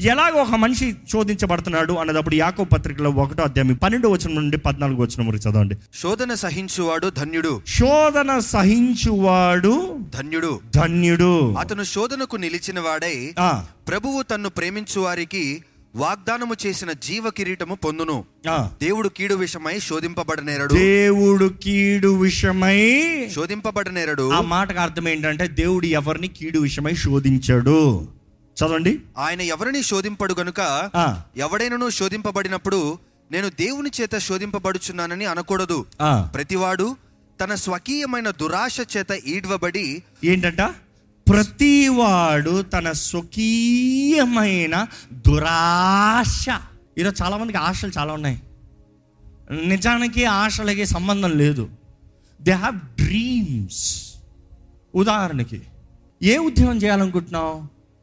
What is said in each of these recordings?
ఎలాగ ఒక మనిషి శోధించబడుతున్నాడు అన్నదప్పుడు యాకో పత్రికలో ఒకటో అధ్యాయం పన్నెండు వచ్చిన నుండి పద్నాలుగు వచ్చిన వరకు చదవండి శోధన సహించువాడు ధన్యుడు శోధన సహించువాడు ధన్యుడు ధన్యుడు అతను శోధనకు నిలిచిన వాడై ఆ, ప్రభువు తన్ను ప్రేమించు వారికి వాగ్దానము చేసిన జీవ కిరీటము పొందును ఆ. దేవుడు కీడు విషమై శోధింపబడనేరడు దేవుడు కీడు విషయమై శోధింపబడనేరడు ఆ మాటకు అర్థం ఏంటంటే దేవుడు ఎవరిని కీడు విషయమై శోధించాడు చదవండి ఆయన ఎవరిని శోధింపడు గనుక ఆ. ఎవడైనను శోధింపబడినప్పుడు నేను దేవుని చేత శోధింపబడుచున్నానని అనకూడదు ఆ. ప్రతివాడు తన స్వకీయమైన దురాశ చేత ఈడ్వబడి ఏంటంట ప్రతివాడు తన స్వకీయమైన దురాశ ఈరోజు చాలా మందికి ఆశలు చాలా ఉన్నాయి నిజానికి ఆశలకి సంబంధం లేదు దే హ్యావ్ డ్రీమ్స్ ఉదాహరణకి ఏ ఉద్యోగం చేయాలనుకుంటున్నావు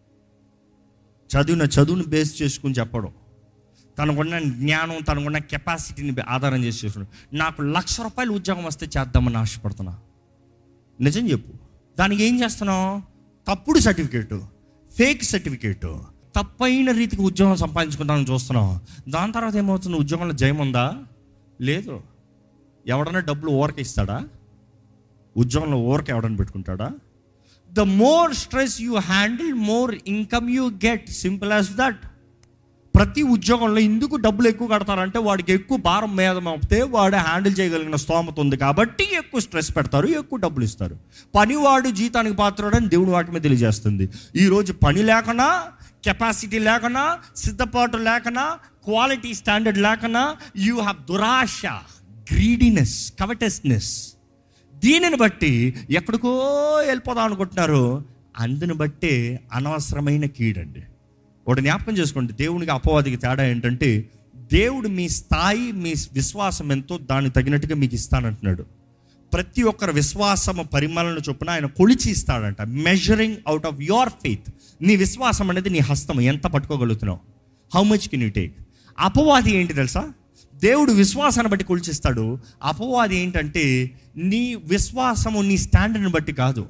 చదివిన చదువుని బేస్ చేసుకుని చెప్పడం తనకున్న జ్ఞానం తనకున్న కెపాసిటీని ఆధారం చేసి చేసుకుని నాకు లక్ష రూపాయలు ఉద్యోగం వస్తే చేద్దామని ఆశపడుతున్నా నిజం చెప్పు దానికి ఏం చేస్తున్నావు తప్పుడు సర్టిఫికేటు ఫేక్ సర్టిఫికేటు తప్పైన రీతికి ఉద్యోగం సంపాదించుకుంటామని చూస్తున్నాం దాని తర్వాత ఏమవుతుంది ఉద్యోగంలో జయం ఉందా లేదు ఎవడన్నా డబ్బులు ఊరక ఇస్తాడా ఉద్యోగంలో ఊరక ఎవడన్నా పెట్టుకుంటాడా the more stress you handle more income you get simple as that ప్రతి ఉద్యోగంలో ఎందుకు డబ్బులు ఎక్కువ కడతారంటే వాడికి ఎక్కువ భారం మీద మోపితే వాడు హ్యాండిల్ చేయగలిగిన స్తోమత ఉంది కాబట్టి ఎక్కువ స్ట్రెస్ పెడతారు ఎక్కువ డబ్బులు ఇస్తారు పనివాడు జీతానికి పాత్రుడని దేవుని వాటి మీద తెలియజేస్తుంది ఈరోజు పని లేకనా కెపాసిటీ లేకనా సిద్ధపాటు లేకనా క్వాలిటీ స్టాండర్డ్ లేకనా యూ హ్యావ్ దురాశ గ్రీడీనెస్ కవటెస్నెస్ దీనిని బట్టి ఎక్కడికో వెళ్ళిపోదాం అనుకుంటున్నారు అందుని బట్టే అనవసరమైన కీడండి ఒకటి జ్ఞాపకం చేసుకోండి దేవునికి అపవాదికి తేడా ఏంటంటే దేవుడు మీ స్థాయి మీ విశ్వాసం ఎంతో దానికి తగినట్టుగా మీకు ఇస్తానంటున్నాడు ప్రతి ఒక్కరి విశ్వాసము పరిమాణాలను చొప్పున ఆయన కొలిచి ఇస్తాడంట measuring out of your faith నీ విశ్వాసం అనేది నీ హస్తం ఎంత పట్టుకోగలుగుతున్నావు how much can you take అపవాది ఏంటి తెలుసా దేవుడు విశ్వాసాన్ని బట్టి కొలిచిస్తాడు అపవాది ఏంటంటే నీ విశ్వాసము నీ స్టాండర్డ్ని బట్టి కాదు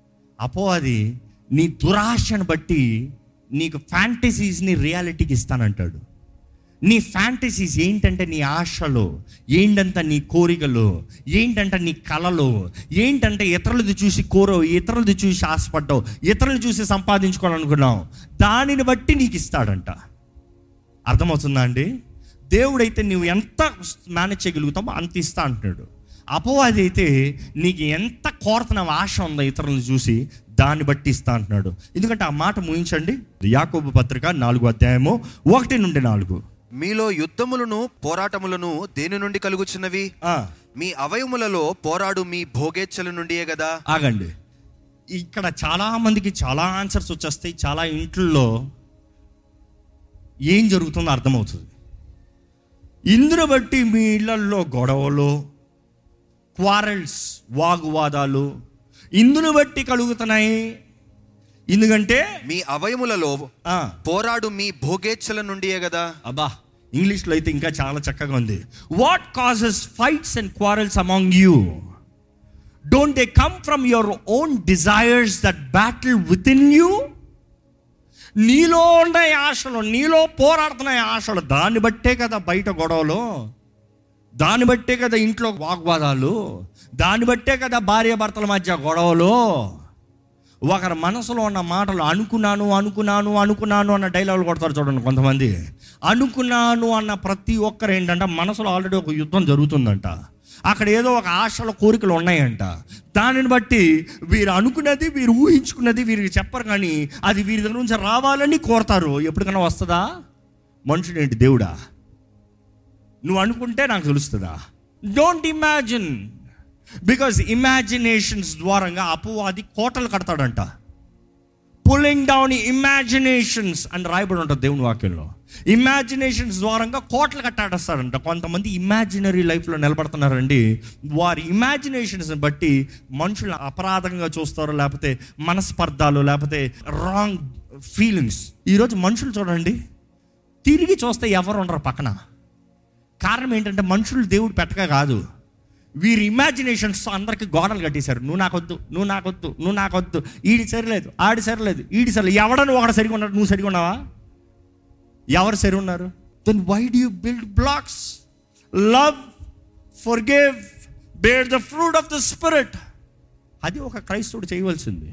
అపవాది నీ దురాశను బట్టి నీకు ఫ్యాంటసీస్ని రియాలిటీకి ఇస్తానంటాడు నీ ఫ్యాంటసీస్ ఏంటంటే నీ ఆశలు ఏంటంటే నీ కోరికలు ఏంటంటే నీ కళలు ఏంటంటే ఇతరులది చూసి కోరవు ఇతరులది చూసి ఆశపడ్డావు ఇతరులను చూసి సంపాదించుకోవాలనుకున్నావు దానిని బట్టి నీకు ఇస్తాడంట అర్థమవుతుందా అండి దేవుడైతే నువ్వు ఎంత మేనేజ్ చేయగలుగుతామో అంత ఇస్తా అంటున్నాడు అపవాది అయితే నీకు ఎంత కోరుతున్నావు ఆశ ఉందో ఇతరులను చూసి దాన్ని బట్టి ఇస్తా అంటున్నాడు ఎందుకంటే ఆ మాట ముగించండి యాకోబు పత్రిక నాలుగు అధ్యాయము ఒకటి నుండి నాలుగు మీలో యుద్ధములను పోరాటములను దేని నుండి కలుగుచున్నవి ఆ, మీ అవయములలో పోరాడు మీ భోగేచ్ఛల నుండియే కదా ఆగండి ఇక్కడ చాలా మందికి చాలా ఆన్సర్స్ వచ్చేస్తాయి చాలా ఇంట్లో ఏం జరుగుతుందో అర్థమవుతుంది ఇందును బట్టి మీ ఇళ్లలో గొడవలు క్వారల్స్ వాగ్వాదాలు ఇందును బట్టి కలుగుతున్నాయి ఎందుకంటే మీ అవయములలో ఆ, పోరాడు మీ భోగేచ్ఛల నుండియే కదా అబ్బా ఇంగ్లీష్లో అయితే ఇంకా చాలా చక్కగా ఉంది what causes fights and quarrels among you don't they come from your own desires that battle within you నీలో ఉండే ఆశలు నీలో పోరాడుతున్నాయి ఆశలు దాన్ని బట్టే కదా బయట గొడవలు దాన్ని బట్టే కదా ఇంట్లో వాగ్వాదాలు దాన్ని బట్టే కదా భార్య భర్తల మధ్య గొడవలు ఒకరి మనసులో ఉన్న మాటలు అనుకున్నాను అనుకున్నాను అనుకున్నాను అన్న డైలాగులు కొడతారు చూడండి కొంతమంది అనుకున్నాను అన్న ప్రతి ఒక్కరు ఏంటంటే మనసులో ఆల్రెడీ ఒక యుద్ధం జరుగుతుందంట అక్కడ ఏదో ఒక ఆశల కోరికలు ఉన్నాయంట దానిని బట్టి వీరు అనుకున్నది వీరు ఊహించుకున్నది వీరికి చెప్పరు కానీ అది వీరి దగ్గర నుంచి రావాలని కోరతారు ఎప్పటికైనా వస్తుందా మనుషుడు ఏంటి దేవుడా నువ్వు అనుకుంటే నాకు తెలుస్తుందా డోంట్ ఇమాజిన్ బికాజ్ ఇమాజినేషన్స్ ద్వారంగా అపవాది కోటలు కడతాడంట పుల్లింగ్ డౌన్ ఇమాజినేషన్స్ అని రాయబడి ఉంటుంది దేవుని వాక్యంలో ఇమాజినేషన్స్ ద్వారంగా కోటలు కట్టాడేస్తాడంట కొంతమంది ఇమాజినరీ లైఫ్లో నిలబడుతున్నారండి వారి ఇమాజినేషన్స్ బట్టి మనుషులు అపరాధంగా చూస్తారు లేకపోతే మనస్పర్ధాలు లేకపోతే రాంగ్ ఫీలింగ్స్ ఈరోజు మనుషులు చూడండి తిరిగి చూస్తే ఎవరు ఉండరు పక్కన కారణం ఏంటంటే మనుషులు దేవుడు పెట్టక కాదు వీరి ఇమాజినేషన్స్ అందరికి గోడలు కట్టేశారు నువ్వు నాకొద్దు నువ్వు నాకొద్దు నువ్వు నాకొద్దు ఈడి సరిలేదు ఆడి సరిలేదు ఈడి సరిలేదు ఎవడని ఒకడు సరిగా ఉన్నాడు నువ్వు సరిగా ఉన్నావా ఎవరు సరి ఉన్నారు then why do you build blocks love forgive bear the fruit of the spirit అది ఒక క్రైస్తవుడు చేయవలసింది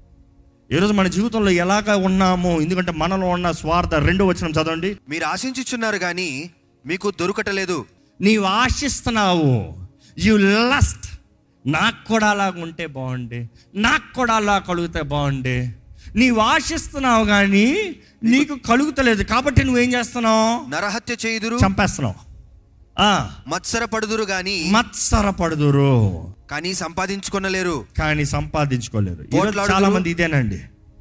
ఈరోజు మన జీవితంలో ఎలాగ ఉన్నామో ఎందుకంటే మనలో ఉన్న స్వార్థ రెండో వచనం చదవండి మీరు ఆశించుచున్నారు గాని మీకు దొరకటలేదు నీవు ఆశిస్తున్నావు యు లస్ట్ నాకు కూడా అలాగ ఉంటే బాగుండే నాకు కూడా అలా కలుగుతే బాగుండే నీవు ఆశిస్తున్నావు కానీ నీకు కలుగుతలేదు కాబట్టి నువ్వేం చేస్తున్నావు నరహత్య చేయుదురు చంపేస్తున్నావు ఆ, మత్సర పడుదురు గాని మత్సర పడుదురు కానీ సంపాదించుకొనలేరు కానీ సంపాదించుకోలేరు ఈరోజు పోట్లాడుదురు. చాలా మంది ఇదేనండి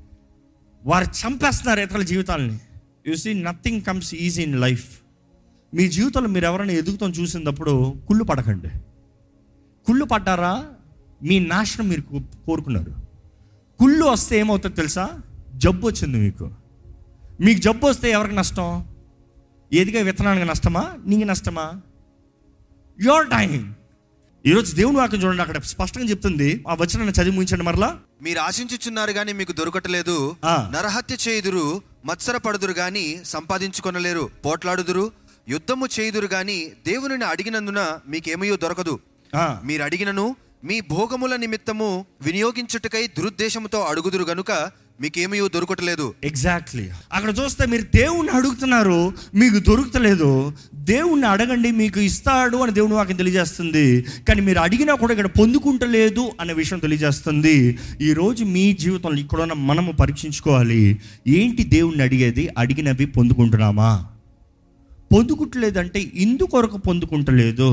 వారు చంపేస్తున్నారు ఇతరుల జీవితాలని you see nothing comes easy in life మీ జీవితంలో మీరు ఎవరైనా ఎదుగుతాం చూసినప్పుడు కుళ్ళు పడకండి కుళ్ళు పడ్డారా మీ నాశనం మీరు కో- కోరుకున్నారు కుళ్ళు వస్తే ఏమవుతుందో తెలుసా జబ్బు వచ్చింది మీకు మీకు జబ్బు వస్తే ఎవరికి నష్టం ఎదిగే విత్తనానికి నష్టమా నీకు నష్టమా యువర్ డైయింగ్ ఈరోజు దేవుని వాక్యం చూడండి అక్కడ స్పష్టంగా చెప్తుంది ఆ వచనాన్ని చదివి ముగించండి మరలా మీరు ఆశించుచున్నారు గాని మీకు దొరకటలేదు ఆ. నరహత్య చేయుదురు మత్సర పడుదురు గాని సంపాదించుకొనలేరు పోట్లాడుదురు యుద్ధము చేయుదురు గాని దేవునిని అడిగినందున మీకేమయో దొరకదు ఆ, మీరు అడిగినను మీ భోగముల నిమిత్తము వినియోగించుటకై దురుద్దేశముతో అడుగుదురు గనుక మీకేమయో దొరకటలేదు ఎగ్జాక్ట్లీ అక్కడ చూస్తే మీరు దేవుణ్ణి అడుగుతున్నారు మీకు దొరుకుతలేదు దేవుణ్ణి అడగండి మీకు ఇస్తాడు అని దేవుని వాక్యం తెలియజేస్తుంది కానీ మీరు అడిగినా కూడా ఇక్కడ పొందుకుంటలేదు అనే విషయం తెలియజేస్తుంది ఈరోజు మీ జీవితంలో ఇక్కడున్న మనము పరీక్షించుకోవాలి ఏంటి దేవుణ్ణి అడిగేది అడిగినవి పొందుకుంటున్నామా పొందుకుంటలేదంటే ఇందుకొరకు పొందుకుంటలేదు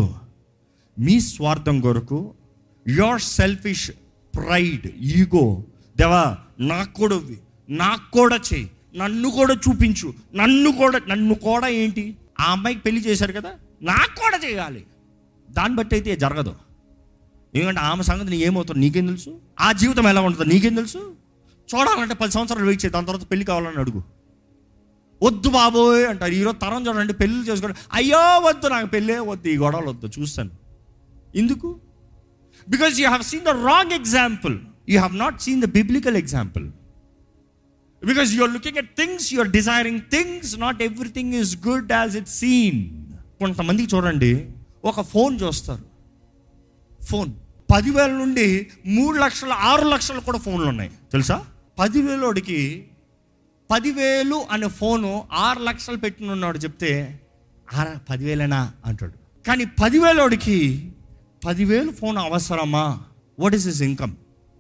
మీ స్వార్థం కొరకు యోర్ సెల్ఫిష్ ప్రైడ్ ఈగో దేవా నాకు కూడా ఇవ్వు, నాకు కూడా చేయి నన్ను కూడా చూపించు నన్ను కూడా నన్ను కూడా ఏంటి ఆ అమ్మాయికి పెళ్లి చేశారు కదా నాకు కూడా చేయాలి దాన్ని బట్టి అయితే జరగదు ఎందుకంటే ఆమె సంగతి నీ ఏమవుతుందో నీకేం తెలుసు ఆ జీవితం ఎలా ఉంటుందో నీకేం తెలుసు చూడాలంటే పది సంవత్సరాలు వెయిట్ చేయి దాని తర్వాత పెళ్లి కావాలని అడుగు వద్దు బాబోయ్ అంటారు ఈరోజు తరం చూడండి పెళ్ళి చేసుకోండి అయ్యో వద్దు నాకు పెళ్ళే వద్దు ఈ గొడవలు వద్దు చూస్తాను ఎందుకు because you have seen the wrong example you have not seen the biblical example because you are looking at things you are desiring things not everything is good as it seen కొంతమందికి చూడండి ఒక phone చూస్తారు phone పదివేల నుండి మూడు లక్షల ఆరు లక్షలు కూడా ఫోన్లు ఉన్నాయి తెలుసా పదివేలోడికి పదివేలు అనే ఫోను ఆరు లక్షలు పెట్టిన ఉన్నాడు చెప్తే ఆరా పదివేలేనా అంటాడు కానీ పదివేలోడికి పదివేలు ఫోన్ అవసరమా what is his income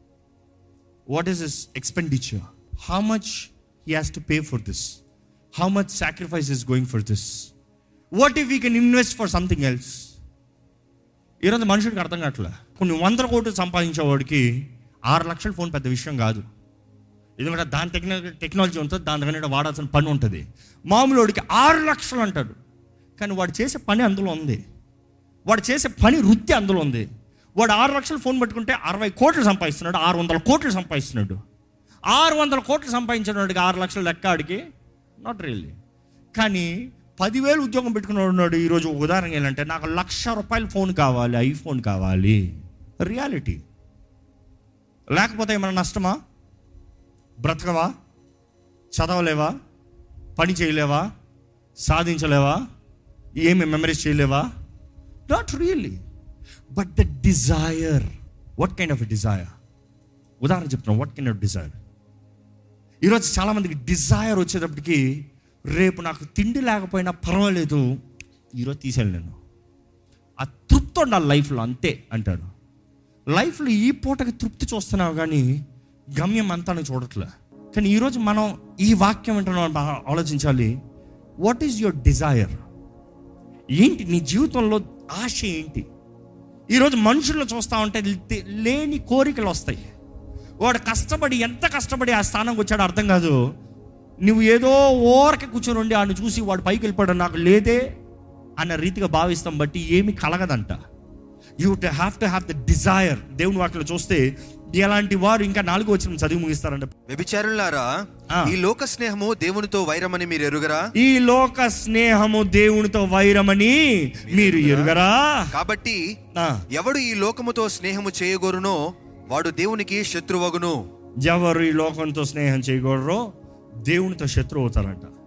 what is his expenditure how much he has to pay for this how much sacrifice is going for this what if you can invest for something else ఈరోజు మనుషుడికి అర్థం కావట్లే కొన్ని వందల కోట్లు సంపాదించేవాడికి ఆరు లక్షల phone పెద్ద విషయం కాదు ఎందుకంటే దాని టెక్న టెక్నాలజీ ఉంటుంది దాని దగ్గర వాడాల్సిన పని ఉంటుంది మామూలు వాడికి ఆరు లక్షలు అంటాడు కానీ వాడు చేసే పని అందులో ఉంది వాడు చేసే పని వృత్తి అందులో ఉంది వాడు ఆరు లక్షలు ఫోన్ పెట్టుకుంటే అరవై కోట్లు సంపాదిస్తున్నాడు ఆరు వందల కోట్లు సంపాదిస్తున్నాడు ఆరు వందల కోట్లు సంపాదించిన వాడికి ఆరు లక్షలు లెక్క ఆడికి నాట్ రియల్లీ కానీ పదివేలు ఉద్యోగం పెట్టుకున్నాడు ఉన్నాడు ఈరోజు ఒక ఉదాహరణ ఏంటంటే నాకు లక్ష రూపాయల ఫోన్ కావాలి ఐఫోన్ కావాలి రియాలిటీ లేకపోతే ఏమైనా నష్టమా బ్రతకవా చదవలేవా పని చేయలేవా సాధించలేవా ఏమి మెమరీస్ చేయలేవా not really but the desire what kind of desire ఉదాహరణ చెప్తున్నాం వాట్ కైండ్ ఆఫ్ డిజైర్ ఈరోజు చాలామందికి డిజైర్ వచ్చేటప్పటికి రేపు నాకు తిండి లేకపోయినా పర్వాలేదు ఈరోజు తీసేయాలి నేను ఆ తృప్తి ఉండాలి లైఫ్లో అంతే అంటాడు లైఫ్లో ఈ పూటకి తృప్తి చూస్తున్నావు కానీ గమ్యం అంతా నువ్వు చూడట్లే కానీ ఈరోజు మనం ఈ వాక్యం వింటున్నాం బాగా ఆలోచించాలి వాట్ ఈజ్ యువర్ డిజైర్ ఏంటి నీ జీవితంలో ఆశ ఏంటి ఈరోజు మనుషులను చూస్తూ ఉంటే లే- లేని కోరికలు వస్తాయి వాడు కష్టపడి ఎంత కష్టపడి ఆ స్థానంకి వచ్చాడో అర్థం కాదు నువ్వు ఏదో ఓరక కూర్చొని ఉండి ఆడిని చూసి వాడు పైకి వెళ్ళిపోయాడు నాకు లేదే అన్న రీతిగా భావిస్తాం బట్టి ఏమి కలగదంట you to have to have the desire దేవుని వాటిలో చూస్తే ఎలాంటి వారు ఇంకా నాలుగు వచ్చిన చదివి ముగిస్తారంట వ్యభిచారులారా ఆ. ఈ లోక స్నేహము దేవునితో వైరమని మీరు ఎరుగరా ఈ లోక స్నేహము దేవునితో వైరమని మీరు ఎరుగరా కాబట్టి ఆ, ఎవడు ఈ లోకముతో స్నేహము చేయగోరునో వాడు దేవునికి శత్రువగును ఎవరు ఈ లోకంతో స్నేహం చేయకూడరో దేవునితో శత్రువు అవుతారంట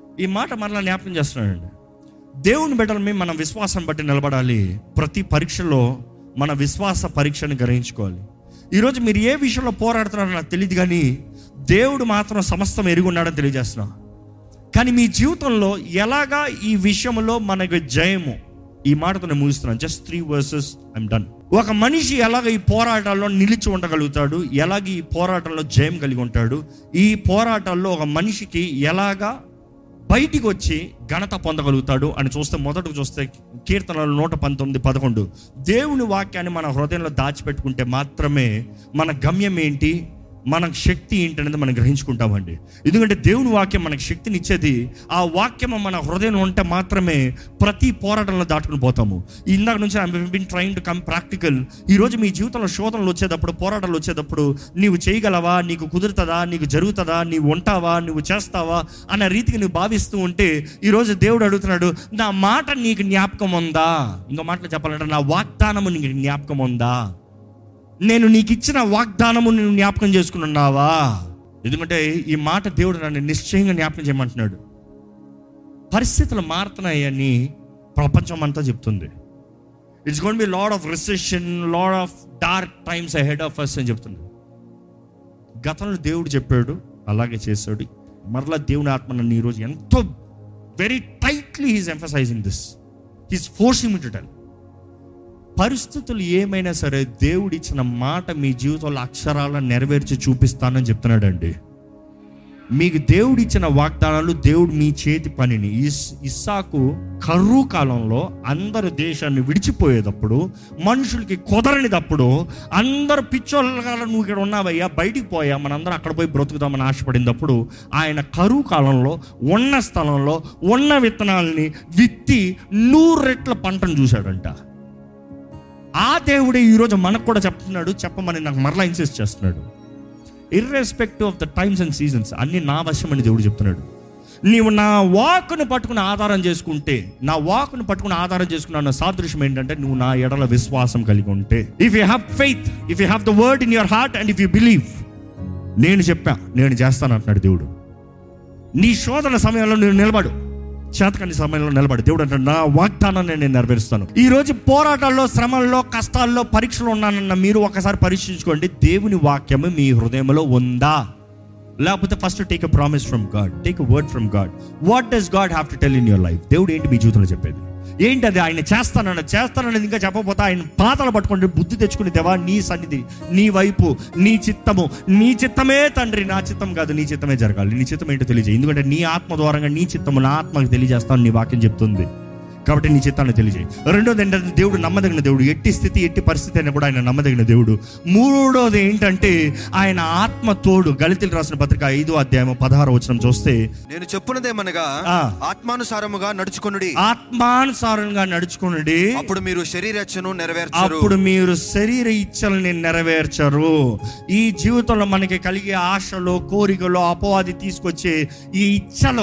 ఈ మాట మరలా జ్ఞాపకం చేస్తున్నానండి దేవుని బిడ్డల మీద మన విశ్వాసం బట్టి నిలబడాలి ప్రతి పరీక్షలో మన విశ్వాస పరీక్షను గ్రహించుకోవాలి ఈరోజు మీరు ఏ విషయంలో పోరాడుతున్నారో నాకు తెలియదు కానీ దేవుడు మాత్రం సమస్తం ఎరిగి ఉన్నాడని తెలియజేస్తున్నా కానీ మీ జీవితంలో ఎలాగా ఈ విషయంలో మనకు జయము ఈ మాటతో నేను ముగిస్తున్నాను just three verses I'm done ఒక మనిషి ఎలాగ ఈ పోరాటాల్లో నిలిచి ఉండగలుగుతాడు ఎలాగ ఈ పోరాటంలో జయం కలిగి ఉంటాడు ఈ పోరాటాల్లో ఒక మనిషికి ఎలాగా బయటికి వచ్చి ఘనత పొందగలుగుతాడు అని చూస్తే మొదటకు చూస్తే కీర్తనలు నూట పంతొమ్మిది పదకొండు దేవుని వాక్యాన్ని మన హృదయంలో దాచిపెట్టుకుంటే మాత్రమే మన గమ్యం ఏంటి మన శక్తి ఏంటి అనేది మనం గ్రహించుకుంటామండి ఎందుకంటే దేవుని వాక్యం మనకు శక్తిని ఇచ్చేది ఆ వాక్యం మన హృదయం ఉంటే మాత్రమే ప్రతి పోరాటంలో దాటుకుని పోతాము ఇందాక నుంచి I been trying to come practical ఈరోజు మీ జీవితంలో శోధనలు వచ్చేటప్పుడు పోరాటాలు వచ్చేటప్పుడు నీవు చేయగలవా నీకు కుదురుతుందా నీకు జరుగుతుందా నీవు ఉంటావా నువ్వు చేస్తావా అన్న రీతికి నువ్వు భావిస్తూ ఉంటే ఈరోజు దేవుడు అడుగుతున్నాడు నా మాట నీకు జ్ఞాపకం ఉందా ఇంకో మాటలు చెప్పాలంటే నా వాగ్దానము నీకు జ్ఞాపకం ఉందా నేను నీకు ఇచ్చిన వాగ్దానము నువ్వు జ్ఞాపకం చేసుకున్నావా ఎందుకంటే ఈ మాట దేవుడు నన్ను నిశ్చయంగా జ్ఞాపకం చేయమంటున్నాడు పరిస్థితులు మారుతున్నాయని ప్రపంచం అంతా చెప్తుంది it's gonna be lot of recession lot of dark times ahead of us అని చెప్తుంది గతంలో దేవుడు చెప్పాడు అలాగే చేశాడు మరలా దేవుని ఆత్మ నన్ను ఈరోజు ఎంతో very tightly he's emphasizing this he's forcing to tell పరిస్థితులు ఏమైనా సరే దేవుడు ఇచ్చిన మాట మీ జీవితంలో అక్షరాలను నెరవేర్చి చూపిస్తానని చెప్తున్నాడండి మీకు దేవుడు ఇచ్చిన వాగ్దానాలు దేవుడు మీ చేతి పనిని ఇస్ ఇస్సాకు కరువు కాలంలో అందరు దేశాన్ని విడిచిపోయేటప్పుడు మనుషులకి కుదరనిదప్పుడు అందరు పిచ్చోళ్ళగా నువ్వు ఇక్కడ ఉన్నావయ్యా బయటికి పోయా మనందరం అక్కడ పోయి బ్రతుకుదామని ఆశపడినప్పుడు ఆయన కరువు కాలంలో ఉన్న స్థలంలో ఉన్న విత్తనాలని విత్తి నూరు రెట్ల పంటను చూశాడంట ఆ దేవుడే ఈరోజు మనకు కూడా చెప్తున్నాడు చెప్పమని నాకు మరలా ఇన్సిస్ట్ చేస్తున్నాడు irrespective of the times and seasons అన్ని నా వశం అని దేవుడు చెప్తున్నాడు నీవు నా వాకును పట్టుకుని ఆధారం చేసుకుంటే నా వాకును పట్టుకుని ఆధారం చేసుకున్న సాదృశ్యం ఏంటంటే నువ్వు నా ఎడల విశ్వాసం కలిగి ఉంటే if you have faith if you have the word in your heart and if you believe నేను చెప్పా నేను చేస్తాను అంటున్నాడు దేవుడు నీ శోధన సమయంలో నేను నిలబడు చేతకాని సమయంలో నిలబడి దేవుడు అంటే నా వాగ్దానాన్ని నేను నెరవేరుస్తాను ఈ రోజు పోరాటాల్లో శ్రమల్లో కష్టాల్లో పరీక్షలు ఉన్నానన్న మీరు ఒకసారి పరీక్షించుకోండి దేవుని వాక్యము మీ హృదయంలో ఉందా లేకపోతే first take a promise from God take a word from God what does God have to tell in your life దేవుడు ఏంటి మీ జీవితంలో చెప్పేది ఏంటి అది ఆయన చేస్తానన్న చేస్తానన్నది ఇంకా చెప్పకపోతే ఆయన పాతలు పట్టుకుంటే బుద్ధి తెచ్చుకుని దేవా నీ సన్నిధి నీ వైపు నీ చిత్తము నీ చిత్తమే తండ్రి నా చిత్తం కాదు నీ చిత్తమే జరగాలి నీ చిత్తం ఏంటో తెలియజేయి ఎందుకంటే నీ ఆత్మ ద్వారంగా నీ చిత్తము నా ఆత్మకు తెలియజేస్తాను నీ వాక్యం చెప్తుంది కాబట్టి నీ చిత్తాన్ని తెలియజేయి రెండోది ఏంటంటే దేవుడు నమ్మదగిన దేవుడు ఎట్టి స్థితి ఎట్టి పరిస్థితి అయినా కూడా ఆయన నమ్మదగిన దేవుడు మూడోది ఏంటంటే ఆయన ఆత్మ తోడు గళితులు రాసిన పత్రిక ఐదో అధ్యాయం పదహారు వచనం చూస్తే నేను చెప్పున్నదేమనగా ఆ. ఆత్మానుసారముగా నడుచుకొనుడి ఆత్మానుసారంగా నడుచుకునండి అప్పుడు మీరు శరీరచ్చను నెరవేర్చరు అప్పుడు మీరు శరీర ఇచ్చల్ని నెరవేర్చరు ఈ జీవితంలో మనకి కలిగే ఆశలు కోరికలు అపవాది తీసుకొచ్చే ఈ ఇచ్చలు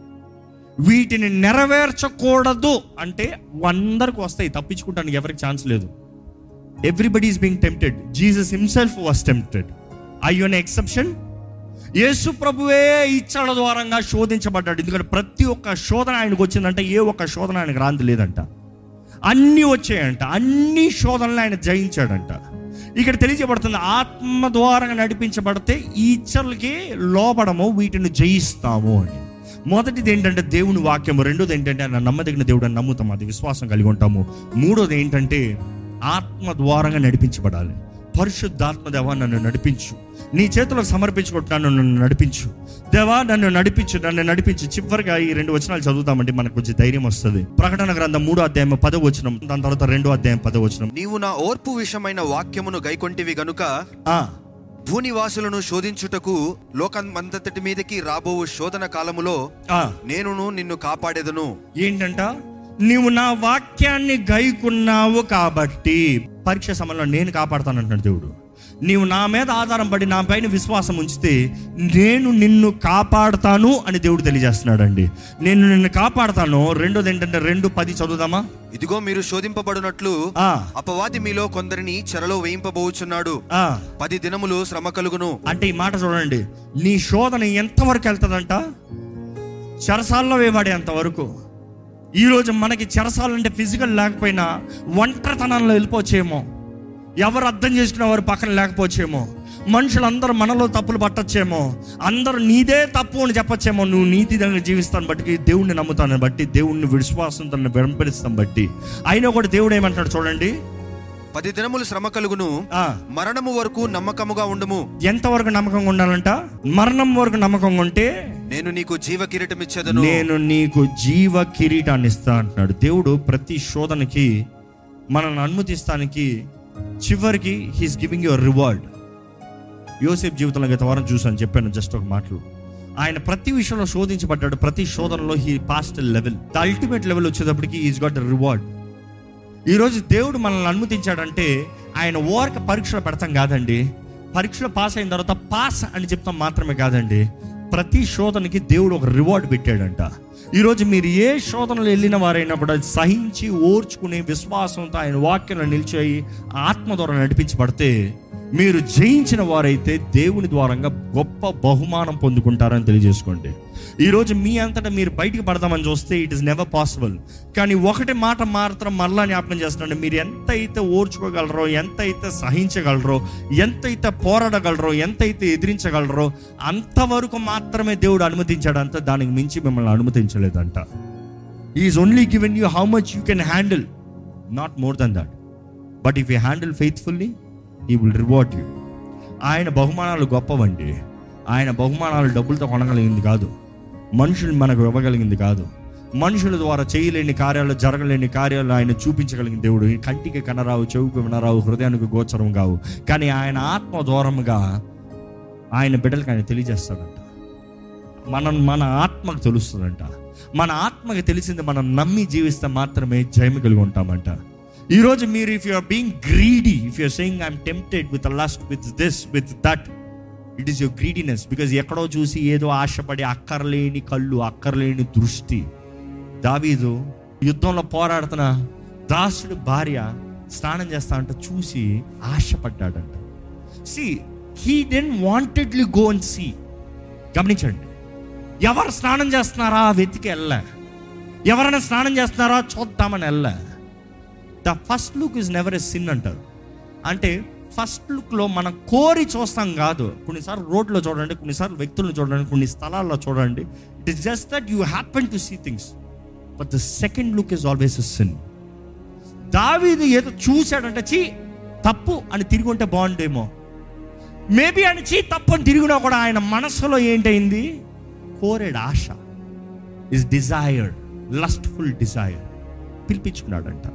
వీటిని నెరవేర్చకూడదు అంటే అందరికి వస్తాయి తప్పించుకుంటానికి ఎవరికి ఛాన్స్ లేదు everybody is being tempted Jesus himself was tempted అయ్యోన్ ఎక్సెప్షన్ యేసు ప్రభువే ఇచ్చల ద్వారంగా శోధించబడ్డాడు ఎందుకంటే ప్రతి ఒక్క శోధన ఆయనకు వచ్చిందంటే ఏ ఒక్క శోధన ఆయనకు రాంది లేదంట అన్నీ వచ్చాయంట అన్ని శోధనలు ఆయన జయించాడంట ఇక్కడ తెలియజేయబడుతుంది ఆత్మ ద్వారా నడిపించబడితే ఈ ఇచ్చలకి లోపడము వీటిని జయిస్తాము అని మొదటిది ఏంటంటే దేవుని వాక్యము రెండోది ఏంటంటే ఆయన నమ్మదగిన దేవుడు అని నమ్ముతాం అది విశ్వాసం కలిగి ఉంటాము మూడోది ఏంటంటే ఆత్మ ద్వారంగా నడిపించబడాలి పరిశుద్ధాత్మ దేవా నన్ను నడిపించు నీ చేతులకు సమర్పించుకుంటున్నాను నన్ను నడిపించు దేవా నన్ను నడిపించు నన్ను నడిపించు చివరిగా ఈ రెండు వచనాలు చదువుతామంటే మనకు కొంచెం ధైర్యం వస్తుంది ప్రకటన గ్రంథం మూడో అధ్యాయం పదో వచనం దాని తర్వాత రెండో అధ్యాయం పదో వచనం నీవు నా ఓర్పు విషయమైన వాక్యమును గైకొంటివి గనుక ఆ, భూనివాసులను శోధించుటకు లోకమంతటి మీదకి రాబోవు శోధన కాలములో ఆ, నేనును నిన్ను కాపాడేదను ఏంటంట నీవు నా వాక్యాన్ని గైకున్నావు కాబట్టి పరీక్ష సమయంలో నేను కాపాడుతానంటున్నాడు దేవుడు నీవు నా మీద ఆధారం పడి నా పైన విశ్వాసం ఉంచితే నేను నిన్ను కాపాడుతాను అని దేవుడు తెలియజేస్తున్నాడు అండి నేను నిన్ను కాపాడుతాను రెండోది ఏంటంటే రెండు పది చదువుదామా ఇదిగో మీరు శోధింపబడినట్లు ఆ, అపవాది మీలో కొందరిని చెరలో వేయింపబోచున్నాడు ఆ. పది దినములు శ్రమ కలుగును అంటే ఈ మాట చూడండి నీ శోధన ఎంతవరకు వెళ్తుందంట చెరసాల్లో వేవాడేంత వరకు ఈరోజు మనకి చెరసాలు అంటే ఫిజికల్ లేకపోయినా ఒంటరితనంలో వెళ్ళిపోవచ్చేమో ఎవరు అర్థం చేసుకున్న వారు పక్కన లేకపోవచ్చేమో మనుషులందరూ మనలో తప్పులు పట్టచ్చేమో అందరూ నీదే తప్పు అని చెప్పొచ్చేమో నువ్వు నీతి దగ్గర జీవిస్తాను బట్టి దేవుణ్ణి నమ్ముతాను బట్టి దేవుణ్ణి విశ్వాసంతో వెంబడిస్తాను బట్టి అయినా కూడా దేవుడు ఏమంటాడు చూడండి పది దినములు శ్రమ కలుగును ఆ, మరణము వరకు నమ్మకముగా ఉండుము ఎంతవరకు నమ్మకంగా ఉండాలంట మరణం వరకు నమ్మకంగా ఉంటే నేను నీకు జీవ కిరీటం ఇచ్చేదను నేను నీకు జీవ కిరీటాన్ని ఇస్తా అంటున్నాడు దేవుడు ప్రతి శోధనకి మనల్ని అనుమతిస్తానికి చివరికి హీస్ గివింగ్ యువర్ రివార్డ్ యోసేపు జీవితంలో గత వారం చూసాను చెప్పాను జస్ట్ ఒక మాటలు ఆయన ప్రతి విషయంలో శోధించబడ్డాడు ప్రతి శోధనలో he passed level the ultimate level వచ్చేటప్పటికి ఈజ్ గాట్ ద రివార్డ్ ఈరోజు దేవుడు మనల్ని అనుమతించాడంటే ఆయన ఓరక పరీక్షలో పెడతాం కాదండి పరీక్షలో పాస్ అయిన తర్వాత పాస్ అని చెప్తాం మాత్రమే కాదండి ప్రతి శోధనకి దేవుడు ఒక రివార్డ్ పెట్టాడంట ఈరోజు మీరు ఏ శోధనలు వెళ్ళిన వారైనా కూడా సహించి ఓర్చుకునే విశ్వాసంతో ఆయన వాక్యంలో నిలిచి ఆత్మ ద్వారా నడిపించబడితే మీరు జయించిన వారైతే దేవుని ద్వారంగా గొప్ప బహుమానం పొందుకుంటారని తెలియజేసుకోండి ఈరోజు మీ అంతటా మీరు బయటికి పడదామని చూస్తే ఇట్ ఇస్ నెవర్ పాసిబుల్ కానీ ఒకటి మాట మాత్రం మరలా జ్ఞాపకం చేస్తున్నాడు మీరు ఎంత అయితే ఓర్చుకోగలరో ఎంత అయితే సహించగలరో ఎంత అయితే పోరాడగలరో ఎంత అయితే ఎదిరించగలరో అంతవరకు మాత్రమే దేవుడు అనుమతించాడంట దానికి మించి మిమ్మల్ని అనుమతించలేదంట is only given you how much you can handle not more then that but if you handle faithfully he will reward you ఆయన బహుమానాలు గొప్పవండి ఆయన బహుమానాలు డబ్బులతో కొనగలిగింది కాదు మనుషులు మనకు ఇవ్వగలిగింది కాదు మనుషుల ద్వారా చేయలేని కార్యాలు జరగలేని కార్యాలు ఆయన చూపించగలిగిన దేవుడు ఈ కంటికి కనరావు చెవుకు వినరావు హృదయానికి గోచరం కావు కానీ ఆయన ఆత్మ దూరంగా ఆయన బిడ్డలకు ఆయన తెలియజేస్తాడంట మనం మన ఆత్మకు తెలుస్తుందంట మన ఆత్మకి తెలిసింది మనం నమ్మి జీవిస్తే మాత్రమే జయము కలిగి ఉంటామంట ఈరోజు మీరు if you are being greedy if you're saying I'm tempted with lust with this with that it is your greediness because ఎక్కడో చూసి ఏదో ఆశపడి అక్కర్లేని కళ్ళు అక్కర్లేని దృష్టి దావీదు యుద్ధంలో పోరాడుతున్న దాసుడు భార్య స్నానం చేస్తా అంటే చూసి ఆశపడ్డాడంట see he then wantedly go and see గమనించండి ఎవరు స్నానం చేస్తున్నారా వెతికి వెళ్ళా ఎవరైనా స్నానం చేస్తున్నారా చూద్దామని వెళ్ళా the first look is never a sin అంటారు అంటే ఫస్ట్ లుక్లో మనం కోరి చూస్తాం కాదు కొన్నిసార్లు రోడ్లో చూడండి కొన్నిసార్లు వ్యక్తులను చూడండి కొన్ని స్థలాల్లో చూడండి it is just that you happen to see things but the second look is always a sin దావీదు ఏదో చూశాడంటే చీ తప్పు అని తిరిగి ఉంటే బాగుండేమో మేబీ ఆయన చీ తప్పు అని తిరిగినా కూడా ఆయన మనసులో ఏంటైంది కోరేడు ఆశ ఇస్ డిజైర్డ్ లస్ట్ఫుల్ డిజైర్ పిలిపించుకున్నాడంట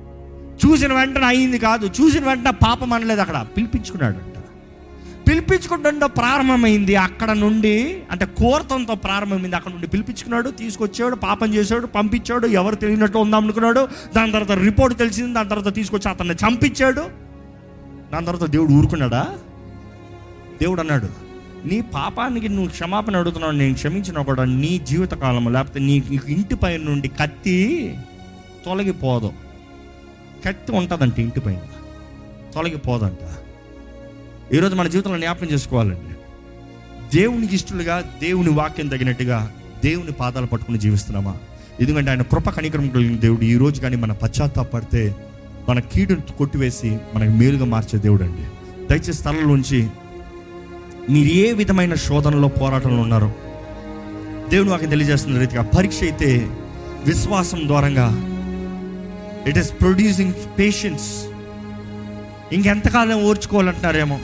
చూసిన వెంటనే అయింది కాదు చూసిన వెంటనే పాపం అనలేదు అక్కడ పిలిపించుకున్నాడంట పిలిపించుకుంటుండో ప్రారంభమైంది అక్కడ నుండి అంటే కోరతంతో ప్రారంభమైంది అక్కడ నుండి పిలిపించుకున్నాడు తీసుకొచ్చాడు పాపం చేశాడు పంపించాడు ఎవరు తెలియనట్టు ఉందాం అనుకున్నాడు దాని తర్వాత రిపోర్ట్ తెలిసింది దాని తర్వాత తీసుకొచ్చి అతన్ని చంపించాడు దాని తర్వాత దేవుడు ఊరుకున్నాడా దేవుడు అన్నాడు నీ పాపానికి నువ్వు క్షమాపణ అడుగుతున్నావు నేను క్షమించిన కూడా నీ జీవితకాలంలో లేకపోతే నీ ఇంటి పైన నుండి కత్తి తొలగిపోదు కత్తి ఉంటుందంట ఇంటి పైన తొలగిపోదంట ఈరోజు మన జీవితంలో జ్ఞాపకం చేసుకోవాలండి దేవునికి ఇష్టలుగా దేవుని వాక్యం తగినట్టుగా దేవుని పాదాలు పట్టుకుని జీవిస్తున్నామా ఎందుకంటే ఆయన కృప కనికరం కలిగిన దేవుడు ఈ రోజు కానీ మన పశ్చాత్తాపడితే మన కీడును కొట్టివేసి మనకు మేలుగా మార్చే దేవుడు అండి దయచేసి స్థలంలోంచి మీరు ఏ విధమైన శోధనలో పోరాటంలో ఉన్నారో దేవుడు వాకి తెలియజేస్తున్న రీతిగా పరీక్ష అయితే విశ్వాసం ద్వారంగా ఇట్ ఈస్ ప్రొడ్యూసింగ్ పేషెన్స్ ఇంకెంతకాలం ఓర్చుకోవాలంటున్నారేమో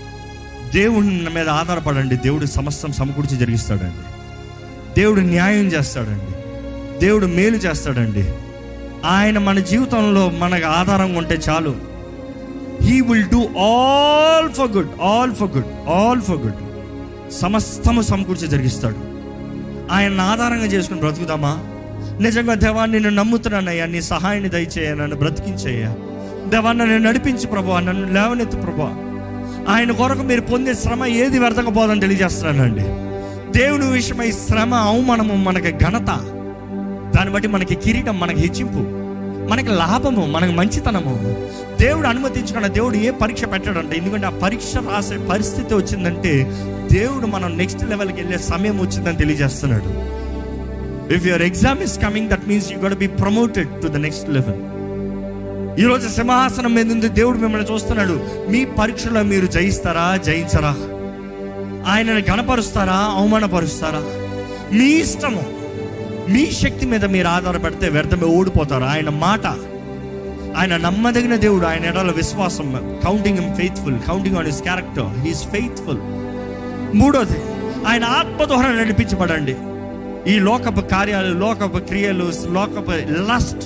దేవుని మీద ఆధారపడండి దేవుడు సమస్తం సమకూర్చి జరిగిస్తాడండి దేవుడు న్యాయం చేస్తాడండి దేవుడు మేలు చేస్తాడండి ఆయన మన జీవితంలో మనకు ఆధారంగా ఉంటే చాలు he will do all for good all for good all for good సమస్తము సమకూర్చి జరిగిస్తాడు ఆయన ఆధారంగా చేసుకుని బ్రతుకుదామా నిజంగా దేవా నిన్ను నమ్ముతున్నానయ్యా నీ సహాయాన్ని దయచేయ నన్ను బ్రతికించేయ్యా దేవా నన్ను నడిపించు ప్రభా నన్ను లేవనెత్తు ప్రభా ఆయన కొరకు మీరు పొందే శ్రమ ఏది వ్యర్థకపోదని తెలియజేస్తున్నానండి దేవుని విషయమై శ్రమ అవమానము మనకి ఘనత దాన్ని బట్టి మనకి కిరీటం మనకి హెచ్చింపు మనకి లాభము మనకి మంచితనము దేవుడు అనుమతించకుండా దేవుడు ఏ పరీక్ష పెట్టాడంటే ఎందుకంటే ఆ పరీక్ష రాసే పరిస్థితి వచ్చిందంటే దేవుడు మనం నెక్స్ట్ లెవెల్కి వెళ్ళే సమయం వచ్చిందని తెలియజేస్తున్నాడు if your exam is coming that means you got be promoted to the next level ఈరోజు సింహాసనం మీద ఉంది దేవుడు మిమ్మల్ని చూస్తున్నాడు మీ పరీక్షలో మీరు జయిస్తారా జయించరా ఆయనను గణపరుస్తారా అవమానపరుస్తారా మీ ఇష్టము మీ శక్తి మీద మీరు ఆధారపడితే వ్యర్థమే ఓడిపోతారు ఆయన మాట ఆయన నమ్మదగిన దేవుడు ఆయన ఎడల విశ్వాసం counting him faithful counting on his character he's faithful మూడోది ఆయన ఆత్మ ద్వారా నడిపించబడండి ఈ లోకపు కార్యాలు లోకపు క్రియలు లోకపు లస్ట్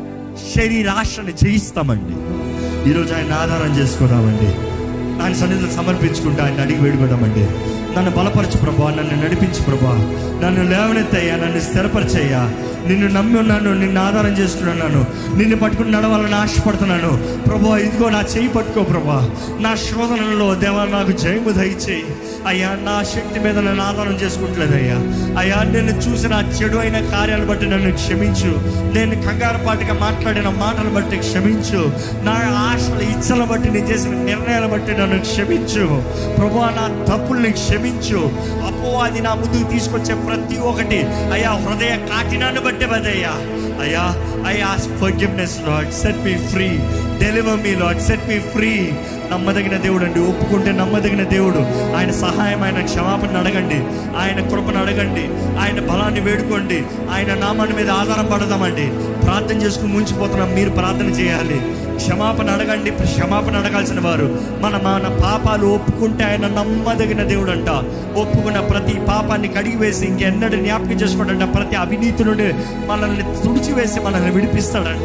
శరీరాశని జయిస్తామండి ఈరోజు ఆయన ఆధారం చేసుకున్నామండి ఆయన సన్నిధిలో సమర్పించుకుంటే ఆయన అడిగి వేడుకుందామండి నన్ను బలపరచు ప్రభా నన్ను నడిపించు ప్రభా నన్ను లేవనెత్తయ్యా నన్ను స్థిరపరిచయ్యా నిన్ను నమ్మి ఉన్నాను నిన్ను ఆధారం చేసుకున్నాను నిన్ను పట్టుకుని నడవాలని ఆశపడుతున్నాను ప్రభా ఇదిగో నా చేయి పట్టుకో ప్రభా నా శోధనలో దేవా నాకు జయము దయచేయి అయ్యా నా శక్తి మీద నన్ను ఆధారం చేసుకుంటలేదయ్యా అయ్యా నేను చూసిన ఆ చెడు అయిన కార్యాలు బట్టి నన్ను క్షమించు నేను కంగారు పాటుగా మాట్లాడిన మాటలు బట్టి క్షమించు నా ఆశల ఇచ్చల బట్టి నేను చేసిన నిర్ణయాల బట్టి నన్ను క్షమించు ప్రభు నా తప్పుల్ని క్షమించు అపోవాది నా ముందుకు తీసుకొచ్చే ప్రతి ఒక్కటి అయ్యా హృదయ కాకినాన్ని బట్టి బదయ్యా అయ్యా I ask forgiveness Lord set me free deliver me Lord set me free నమ్మదగిన దేవుడు అండి ఒప్పుకుంటే నమ్మదగిన దేవుడు ఆయన సహాయం ఆయన క్షమాపణ అడగండి ఆయన కృపను అడగండి ఆయన బలాన్ని వేడుకోండి ఆయన నామాన్ని మీద ఆధారం పడదామండి ప్రార్థన చేసుకుని ముంచిపోతున్నాం మీరు ప్రార్థన చేయాలి క్షమాపణ అడగండి క్షమాపణ అడగాల్సిన వారు మన మన పాపాలు ఒప్పుకుంటే ఆయన నమ్మదగిన దేవుడు అంట ఒప్పుకున్న ప్రతి పాపాన్ని కడిగి వేసి ఇంకెన్నడూ జ్ఞాపకం చేసుకోడంట ప్రతి అవినీతి నుండి మనల్ని తుడిచివేసి మనల్ని విడిపిస్తాడంట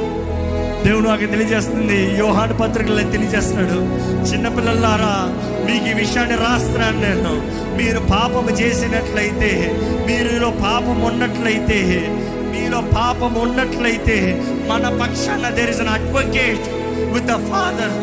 దేవుడు నాకు తెలియజేస్తుంది యోహాను పత్రికలో తెలియజేస్తున్నాడు చిన్నపిల్లలారా మీకు ఈ విషయాన్ని రాస్తున్నాను నేను మీరు పాపము చేసినట్లయితే మీలో పాపం ఉన్నట్లయితే మీలో పాపం ఉన్నట్లయితే మన పక్షాన there is an advocate with the father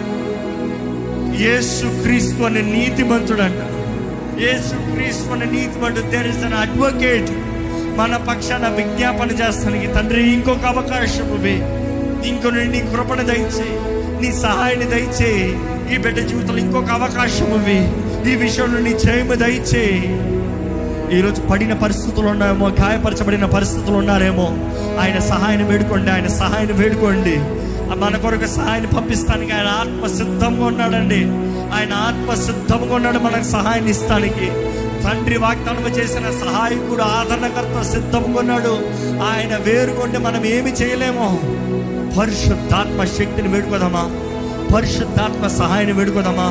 యేసు క్రీస్తు అనే నీతిమంతుడు అంట యేసు క్రీస్తు అనే నీతిమంతుడు దేర్ ఇస్ అన్ అడ్వకేట్ మన పక్షాన విజ్ఞాపన చేస్తానికి తండ్రి ఇంకొక అవకాశం ఇవ్వి ఇంకో నీ కృపణ దయచేయి నీ సహాయాన్ని దయచేయి ఈ బిడ్డ జీవితంలో ఇంకొక అవకాశం ఇవ్వి ఈ విషయంలో నీ చేయము దయచేయి ఈరోజు పడిన పరిస్థితులు ఉన్నాయేమో గాయపరచబడిన పరిస్థితులు ఉన్నారేమో ఆయన సహాయాన్ని వేడుకోండి ఆయన సహాయాన్ని వేడుకోండి మన కొరకు సహాయాన్ని పంపిస్తానికి ఆయన ఆత్మ సిద్ధంగా ఉన్నాడండి ఆయన ఆత్మ సిద్ధంగా ఉన్నాడు మనకు సహాయాన్ని ఇస్తానికి తండ్రి వాగ్దానం చేసిన సహాయకుడు ఆదరణకర్త సిద్ధంగా ఉన్నాడు ఆయన వేరుకుంటే మనం ఏమి చేయలేమో పరిశుద్ధాత్మ శక్తిని వేడుకోదామా పరిశుద్ధాత్మ సహాయాన్ని వేడుకోదామా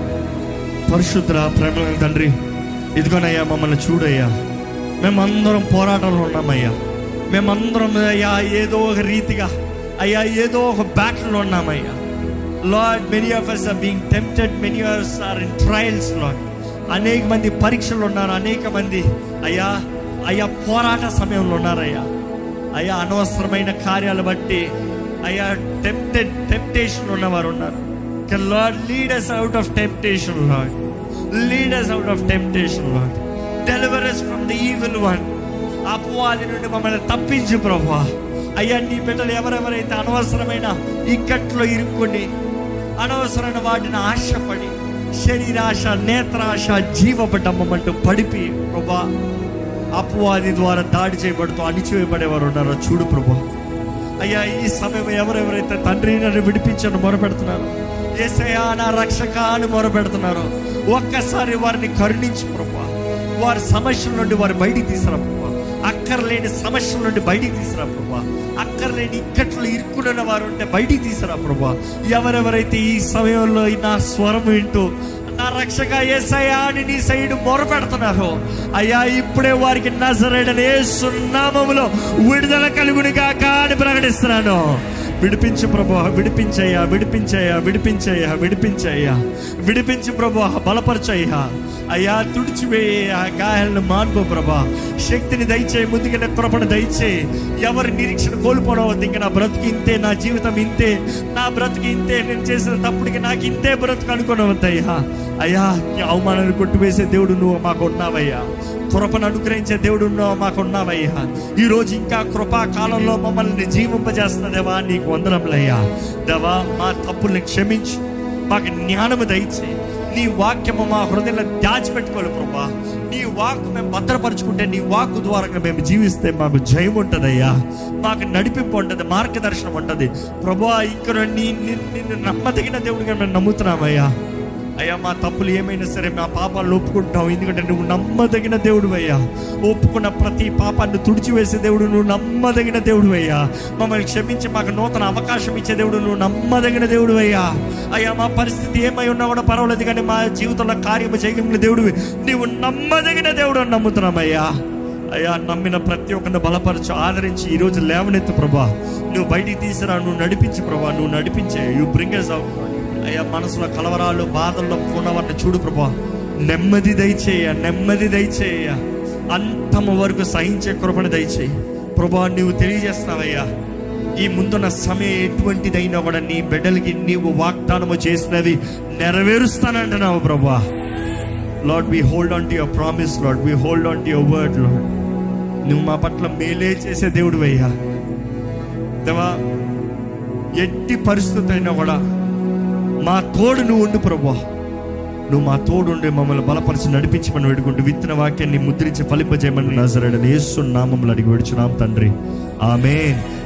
పరిశుద్ధ ప్రేమ తండ్రి ఇదిగోనయ్యా మమ్మల్ని చూడయ్యా మేమందరం పోరాటంలో ఉన్నామయ్యా మేమందరం అయ్యా ఏదో ఒక రీతిగా అయ్యా ఏదో ఒక బ్యాటిల్లో ఉన్నామయ్యా Lord many of us are being tempted many ours are in trials Lord అనేక మంది పరీక్షలు ఉన్నారు అనేక మంది అయ్యా అయ్యా పోరాట సమయంలో ఉన్నారయ్యా అయ్యా అనవసరమైన కార్యాలు బట్టి అయ్యా టెంప్టెడ్ టెంప్టేషన్ ఉన్నవారు ఉన్నారు Lord lead us out of temptation Lord lead us out of temptation Lord deliver us from the evil one అపవాది నుండి మమ్మల్ని తప్పించు ప్రభా అయ్యా నీ బిడ్డలు ఎవరెవరైతే అనవసరమైన ఇక్కట్లో ఇరుక్కొని అనవసరమైన వాటిని ఆశపడి శరీరాశ నేత్రాశ జీవపడ్డమ్మంటూ పడిపి ప్రభా అపవాది ద్వారా దాడి చేయబడుతూ అణిచివేయబడేవారు ఉన్నారో చూడు ప్రభా అయ్యా ఈ సమయం ఎవరెవరైతే తండ్రి నన్ను విడిపించని మొరపెడుతున్నారు ఏసయ్యా నా రక్షక అని మొరపెడుతున్నారు ఒక్కసారి వారిని కరుణించి ప్రభా వారి సమస్యల నుండి వారు బయటికి తీసుకురా ప్రభా అక్కర్లేని సమస్యల నుండి బయటికి తీసుకురా ప్రభా అక్కర్లేని ఇక్కట్లు ఇరుక్కున్న వారు ఉంటే బయటికి తీసుకురా ప్రభా ఎవరెవరైతే ఈ సమయంలో ఈ నా స్వరం వింటూ నా రక్షక ఏసయ్యా అని నీ సైడ్ మొరపెడుతున్నారు అయ్యా ఇప్పుడే వారికి నజరేడని సున్నామములో విడుదల కలుగునిగా అని ప్రకటిస్తున్నాను విడిపించు ప్రభు విడిపించయ్యా విడిపించయ్యా విడిపించయ్యా విడిపించయ్యా విడిపించు ప్రభు బలపరచయ్యా అయ్యా తుడిచివేయ గాయాలను మాన్పో ప్రభా శక్తిని దయచేయి ముందుగా కృపణ దయచేయి ఎవరి నిరీక్షణ కోల్పోవద్దు ఇంకా నా బ్రతుకు ఇంతే నా జీవితం ఇంతే నా బ్రతుకు ఇంతే నేను చేసిన తప్పుడికి నాకు ఇంతే బ్రతుకు అనుకున్నవద్దయ్యా అయ్యా ఈ అవమానాన్ని కొట్టివేసే దేవుడు నువ్వు మాకు ఉన్నావయ్యా కృపను అనుగ్రహించే దేవుడు ఉన్నావు మాకు ఉన్నావయ్యా ఈ రోజు ఇంకా కృపా కాలంలో మమ్మల్ని జీవింపజేస్తున్న దేవా నీకు వందనములయ్యా దేవా మా తప్పుల్ని క్షమించు మాకు జ్ఞానము దయచేయి నీ వాక్యము మా హృదయంలో దాచిపెట్టుకోవాలి ప్రభా నీ వాక్ మేము భద్రపరుచుకుంటే నీ వాక్ ద్వారా మేము జీవిస్తే మాకు జయం ఉంటుందయ్యా మాకు నడిపింపు ఉంటుంది మార్గదర్శనం ఉంటుంది ప్రభా ఇక్కడ నీ నీ- నిన్ను నమ్మదగిన దేవుడిగా మేము నమ్ముతున్నామయ్యా అయ్యా మా తప్పులు ఏమైనా సరే మా పాపాలను ఒప్పుకుంటాం ఎందుకంటే నువ్వు నమ్మదగిన దేవుడు అయ్యా ఒప్పుకున్న ప్రతి పాపాన్ని తుడిచివేసే దేవుడు నువ్వు నమ్మదగిన దేవుడు అయ్యా మమ్మల్ని క్షమించి మాకు నూతన అవకాశం ఇచ్చే దేవుడు నువ్వు నమ్మదగిన దేవుడు అయ్యా అయ్యా మా పరిస్థితి ఏమై ఉన్నా కూడా పర్వాలేదు కానీ మా జీవితంలో కార్యము చేయగలిగిన దేవుడు నీవు నమ్మదగిన దేవుడు అని నమ్ముతున్నామయ్యా అయ్యా నమ్మిన ప్రతి ఒక్కరిని బలపరచు ఆదరించి ఈరోజు లేవనెత్తు ప్రభా నువ్వు బయటికి తీసిరా నువ్వు నడిపించు ప్రభా నువ్వు నడిపించే యూ బ్రింగ్ ఎస్ అవుట్ అయ్యా మనసులో కలవరాలు బాధల్లో ఉన్నవారిని చూడు ప్రభా నెమ్మది దయచేయ నెమ్మది దయచేయ అంతము వరకు సహించే కృపణ దయచేయి ప్రభా నువ్వు తెలియజేస్తావయ్యా ఈ ముందున్న సమయం ఎటువంటిదైనా కూడా నీ బిడ్డలకి నీవు వాగ్దానము చేసినవి నెరవేరుస్తానంటున్నావు ప్రభా Lord we hold on to your promise Lord we hold on to your word Lord నువ్వు మా పట్ల మేలే చేసే దేవుడు అయ్యా దేవా ఎట్టి పరిస్థితి అయినా కూడా మా తోడు నువ్వు ఉండు ప్రభా నువ్వు మా తోడు ఉండి మమ్మల్ని బలపరిచి నడిపించమని వేడుకుంటూ విత్తన వాక్యాన్ని ముద్రించి ఫలింపజేయమని నజరడని యేసు నామములు అడిగి విడుచున్నాం తండ్రి ఆమెన్